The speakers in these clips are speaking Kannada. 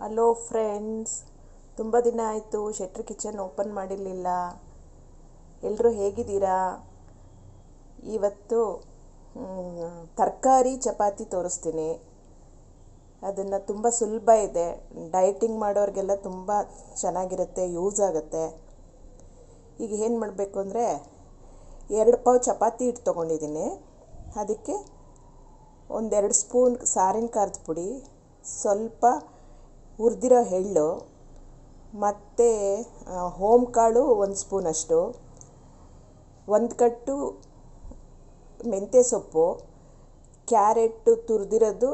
ಹಲೋ ಫ್ರೆಂಡ್ಸ್ ತುಂಬ ದಿನ ಆಯಿತು ಶೆಟ್ರ್ ಕಿಚನ್ ಓಪನ್ ಮಾಡಿರಲಿಲ್ಲ ಎಲ್ಲರೂ ಹೇಗಿದ್ದೀರಾ ಇವತ್ತು ತರಕಾರಿ ಚಪಾತಿ ತೋರಿಸ್ತೀನಿ ಅದನ್ನು ತುಂಬ ಸುಲಭ ಇದೆ ಡಯಟಿಂಗ್ ಮಾಡೋರಿಗೆಲ್ಲ ತುಂಬ ಚೆನ್ನಾಗಿರುತ್ತೆ ಯೂಸ್ ಆಗುತ್ತೆ ಈಗ ಏನು ಮಾಡಬೇಕು ಅಂದರೆ ಎರಡು ಪಾವು ಚಪಾತಿ ಹಿಟ್ಟು ತೊಗೊಂಡಿದ್ದೀನಿ ಅದಕ್ಕೆ ಒಂದೆರಡು ಸ್ಪೂನ್ ಸಾರಿನ ಖಾರದ ಪುಡಿ ಸ್ವಲ್ಪ ಹುರಿದಿರೋ ಎಳ್ಳು ಮತ್ತು ಓಮ್ ಕಾಳು ಒಂದು ಸ್ಪೂನಷ್ಟು ಒಂದು ಕಟ್ಟು ಮೆಂತ್ಯ ಸೊಪ್ಪು ಕ್ಯಾರೆಟ್ಟು ತುರಿದಿರೋದು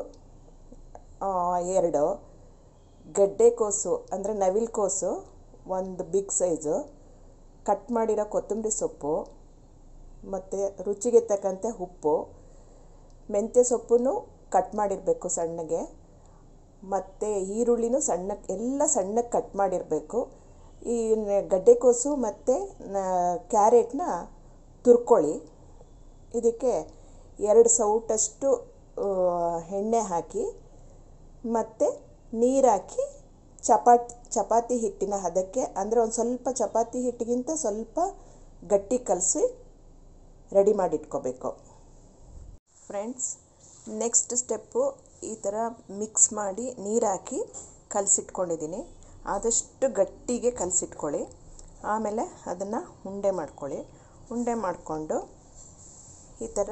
ಎರಡು ಗಡ್ಡೆಕೋಸು ಅಂದರೆ ನವಿಲುಕೋಸು ಒಂದು ಬಿಗ್ ಸೈಜು ಕಟ್ ಮಾಡಿರೋ ಕೊತ್ತಂಬರಿ ಸೊಪ್ಪು ಮತ್ತು ರುಚಿಗೆ ತಕ್ಕಂತೆ ಉಪ್ಪು ಮೆಂತ್ಯ ಸೊಪ್ಪನ್ನು ಕಟ್ ಮಾಡಿರಬೇಕು ಸಣ್ಣಗೆ ಮತ್ತು ಈರುಳ್ಳಿನೂ ಸಣ್ಣಕ್ಕೆ ಎಲ್ಲ ಸಣ್ಣಕ್ಕೆ ಕಟ್ ಮಾಡಿರಬೇಕು ಈ ಗಡ್ಡೆಕೋಸು ಮತ್ತು ಕ್ಯಾರೆಟ್ನ ತುರ್ಕೊಳ್ಳಿ ಇದಕ್ಕೆ ಎರಡು ಸೌಟಷ್ಟು ಎಣ್ಣೆ ಹಾಕಿ ಮತ್ತು ನೀರು ಹಾಕಿ ಚಪಾತಿ ಚಪಾತಿ ಹಿಟ್ಟಿನ ಹದಕ್ಕೆ ಅಂದರೆ ಒಂದು ಸ್ವಲ್ಪ ಚಪಾತಿ ಹಿಟ್ಟಿಗಿಂತ ಸ್ವಲ್ಪ ಗಟ್ಟಿ ಕಲಸಿ ರೆಡಿ ಮಾಡಿಟ್ಕೋಬೇಕು ಫ್ರೆಂಡ್ಸ್ ನೆಕ್ಸ್ಟ್ ಸ್ಟೆಪ್ಪು ಈ ಥರ ಮಿಕ್ಸ್ ಮಾಡಿ ನೀರು ಹಾಕಿ ಕಲಸಿಟ್ಕೊಂಡಿದ್ದೀನಿ ಆದಷ್ಟು ಗಟ್ಟಿಗೆ ಕಲಸಿಟ್ಕೊಳ್ಳಿ ಆಮೇಲೆ ಅದನ್ನು ಉಂಡೆ ಮಾಡ್ಕೊಳ್ಳಿ ಉಂಡೆ ಮಾಡಿಕೊಂಡು ಈ ಥರ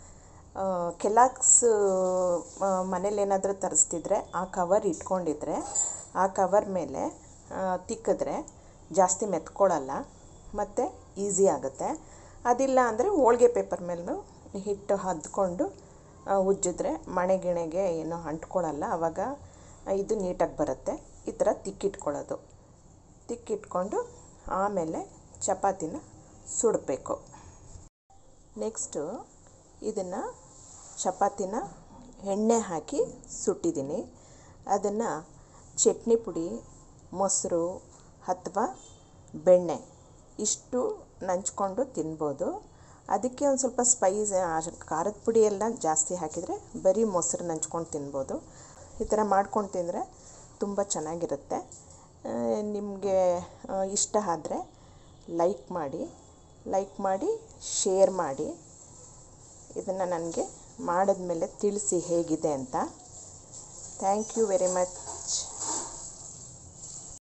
ಕೆಲಾಕ್ಸ್ ಮನೇಲಿ ಏನಾದರೂ ತರಿಸ್ತಿದ್ರೆ ಆ ಕವರ್ ಇಟ್ಕೊಂಡಿದ್ರೆ ಆ ಕವರ್ ಮೇಲೆ ತಿಕ್ಕಿದ್ರೆ ಜಾಸ್ತಿ ಮೆತ್ಕೊಳ್ಳಲ್ಲ ಮತ್ತು ಈಸಿ ಆಗುತ್ತೆ ಅದಿಲ್ಲ ಅಂದರೆ ಹೋಳ್ಗೆ ಪೇಪರ್ ಮೇಲೂ ಹಿಟ್ಟು ಹದ್ಕೊಂಡು ಉಜ್ಜಿದ್ರೆ ಮಣೆ ಗಿಣೆಗೆ ಏನೂ ಅಂಟ್ಕೊಳ್ಳಲ್ಲ ಆವಾಗ ಇದು ನೀಟಾಗಿ ಬರುತ್ತೆ ಈ ಥರ ತಿಕ್ಕಿಟ್ಕೊಳ್ಳೋದು ತಿಕ್ಕಿಟ್ಕೊಂಡು ಆಮೇಲೆ ಚಪಾತಿನ ಸುಡಬೇಕು ನೆಕ್ಸ್ಟು ಇದನ್ನು ಚಪಾತಿನ ಎಣ್ಣೆ ಹಾಕಿ ಸುಟ್ಟಿದ್ದೀನಿ ಅದನ್ನು ಚಟ್ನಿ ಪುಡಿ ಮೊಸರು ಅಥವಾ ಬೆಣ್ಣೆ ಇಷ್ಟು ನಂಚ್ಕೊಂಡು ತಿನ್ಬೋದು ಅದಕ್ಕೆ ಒಂದು ಸ್ವಲ್ಪ ಸ್ಪೈಸ್ ಖಾರದ ಪುಡಿ ಎಲ್ಲ ಜಾಸ್ತಿ ಹಾಕಿದರೆ ಬರೀ ಮೊಸರು ನಂಚ್ಕೊಂಡು ತಿನ್ಬೋದು ಈ ಥರ ಮಾಡ್ಕೊಂಡು ತಿಂದರೆ ತುಂಬ ಚೆನ್ನಾಗಿರುತ್ತೆ ನಿಮಗೆ ಇಷ್ಟ ಆದರೆ ಲೈಕ್ ಮಾಡಿ ಲೈಕ್ ಮಾಡಿ ಶೇರ್ ಮಾಡಿ ಇದನ್ನು ನನಗೆ ಮಾಡಿದ್ಮೇಲೆ ತಿಳಿಸಿ ಹೇಗಿದೆ ಅಂತ ಥ್ಯಾಂಕ್ ಯು ವೆರಿ ಮಚ್